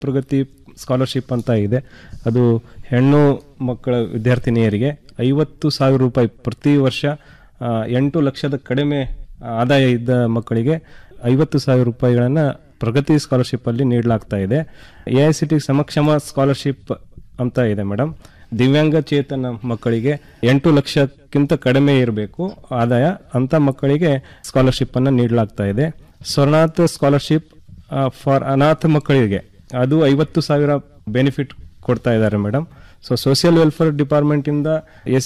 ಪ್ರಗತಿ scholarship ಅಂತ ಇದೆ ಅದು ಹೆಣ್ಣು ಮಕ್ಕಳ ವಿದ್ಯಾರ್ಥಿನಿಯರಿಗೆ ಐವತ್ತು ಸಾವಿರ ರೂಪಾಯಿ ಪ್ರತಿ ವರ್ಷ ಆ, ಎಂಟು ಲಕ್ಷದ ಕಡಿಮೆ ಆದಾಯ ಇದ್ದ ಮಕ್ಕಳಿಗೆ ಐವತ್ತು ಸಾವಿರ ರೂಪಾಯಿಗಳನ್ನು ಪ್ರಗತಿ ಸ್ಕಾಲರ್ಶಿಪ್ ಅಲ್ಲಿ ನೀಡಲಾಗ್ತಾ ಇದೆ ಎ ಐ ಸಿ ಟಿ ಸಮಕ್ಷಮ ಸ್ಕಾಲರ್ಶಿಪ್ ಅಂತ ಇದೆ ಮೇಡಮ್ ದಿವ್ಯಾಂಗ ಚೇತನ ಮಕ್ಕಳಿಗೆ ಎಂಟು ಲಕ್ಷಕ್ಕಿಂತ ಕಡಿಮೆ ಇರಬೇಕು ಆದಾಯ ಅಂತ ಮಕ್ಕಳಿಗೆ ಸ್ಕಾಲರ್ಶಿಪ್ ಅನ್ನು ನೀಡಲಾಗ್ತಾ ಇದೆ ಸ್ವರ್ಣಾಥ ಸ್ಕಾಲರ್ಶಿಪ್ ಫಾರ್ ಅನಾಥ ಮಕ್ಕಳಿಗೆ ಅದು ಐವತ್ತು ಸಾವಿರ ಬೆನಿಫಿಟ್ ಕೊಡ್ತಾ ಇದ್ದಾರೆ madam so social welfare department ಇಂದ ಎಸ್